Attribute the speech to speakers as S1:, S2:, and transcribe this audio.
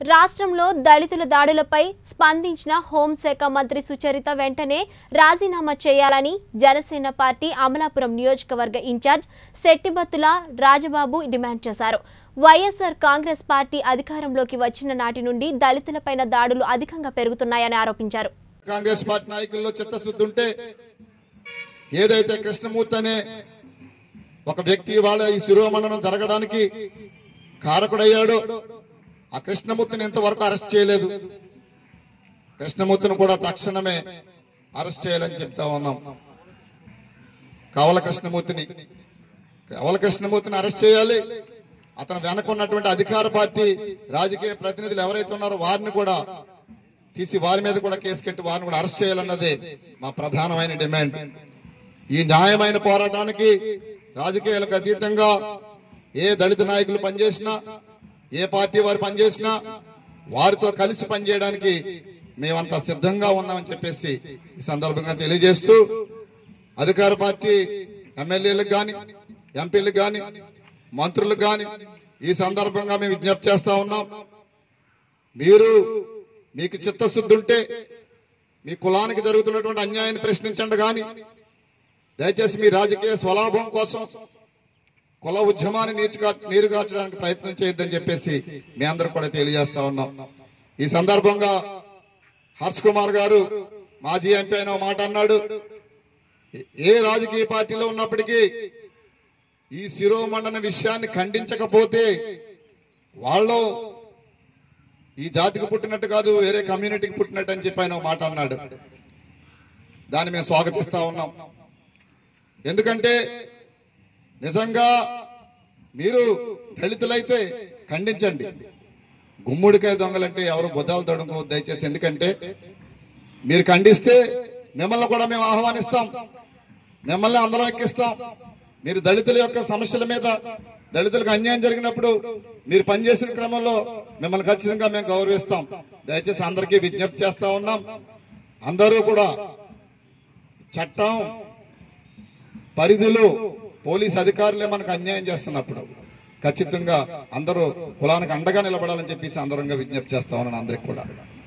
S1: రాష్ట్రంలో దళితుల దాడులపై స్పందించిన హోంశాఖ మంత్రి సుచరిత వెంటనే రాజీనామా చేయాలని జనసేన పార్టీ అమలాపురం నియోజకవర్గ ఇన్ఛార్జ్ శెట్టిబత్తుల రాజబాబు డిమాండ్ చేశారు వైఎస్ఆర్ కాంగ్రెస్ పార్టీ అధికారంలోకి వచ్చిన నాటి నుండి దళితులపైన దాడులు అధికంగా పెరుగుతున్నాయని ఆరోపించారు
S2: కాంగ్రెస్ పార్టీ నాయకుల్లో చిత్తశుద్ధి ఉంటే ఏదైతే కృష్ణమూర్తి అనే ఒక వ్యక్తి వాళ్ళ ఈ శిరోమండనం జరగడానికి కారకుడయ్యాడో ఆ కృష్ణమూర్తిని ఇంతవరకు అరెస్ట్ చేయలేదు కృష్ణమూర్తిని కూడా తక్షణమే అరెస్ట్ చేయాలని చెప్తా ఉన్నాం కవల కృష్ణమూర్తిని కవల కృష్ణమూర్తిని అరెస్ట్ చేయాలి అతను వెనక ఉన్నటువంటి అధికార పార్టీ రాజకీయ ప్రతినిధులు ఎవరైతే ఉన్నారో వారిని కూడా తీసి వారి మీద కూడా కేసు కట్టి వారిని కూడా అరెస్ట్ చేయాలన్నదే మా ప్రధానమైన డిమాండ్ ఈ న్యాయమైన పోరాటానికి రాజకీయాలకు అతీతంగా ఏ దళిత నాయకులు పనిచేసినా ఏ పార్టీ వారు పనిచేసినా వారితో కలిసి పనిచేయడానికి మేమంతా సిద్ధంగా ఉన్నామని చెప్పేసి ఈ సందర్భంగా తెలియజేస్తూ అధికార పార్టీ ఎమ్మెల్యేలకు గాని ఎంపీలకు గాని మంత్రులకు గాని ఈ సందర్భంగా మేము విజ్ఞప్తి చేస్తా ఉన్నాం మీరు మీకు చిత్తశుద్ధి ఉంటే మీ కులానికి జరుగుతున్నటువంటి అన్యాయాన్ని ప్రశ్నించండి కానీ దయచేసి మీ రాజకీయ స్వలాభం కోసం కుల ఉద్యమాన్ని నీరుగా నీరుగార్చడానికి ప్రయత్నం చేయొద్దని చెప్పేసి మీ అందరూ కూడా తెలియజేస్తా ఉన్నాం ఈ సందర్భంగా హర్ష్ కుమార్ గారు మాజీ ఎంపీ అయిన ఒక మాట అన్నాడు ఏ- ఏ రాజకీయ పార్టీలో ఉన్నప్పటికీ ఈ శిరోమండన విషయాన్ని ఖండించకపోతే వాళ్ళు ఈ జాతికి పుట్టినట్టు కాదు వేరే కమ్యూనిటీకి పుట్టినట్టు అని చెప్పి ఆయన ఒక మాట అన్నాడు దాన్ని మేము స్వాగతిస్తా ఉన్నాం ఎందుకంటే నిజంగా మీరు దళితులైతే ఖండించండి గుమ్ముడికాయ దొంగలంటే ఎవరు భుజాలు తొడుకోవద్దు దయచేసి ఎందుకంటే మీరు ఖండిస్తే మిమ్మల్ని కూడా మేము ఆహ్వానిస్తాం మిమ్మల్ని అందరం ఎక్కిస్తాం మీరు దళితుల యొక్క సమస్యల మీద దళితులకు అన్యాయం జరిగినప్పుడు మీరు పనిచేసిన క్రమంలో మిమ్మల్ని ఖచ్చితంగా మేము గౌరవిస్తాం దయచేసి అందరికీ విజ్ఞప్తి చేస్తా ఉన్నాం అందరూ కూడా చట్టం పరిధిలో పోలీస్ అధికారులే మనకు అన్యాయం చేస్తున్నప్పుడు ఖచ్చితంగా అందరూ కులానికి అండగా నిలబడాలని చెప్పేసి అందరంగా విజ్ఞప్తి చేస్తా ఉన్నాను అందరికి కూడా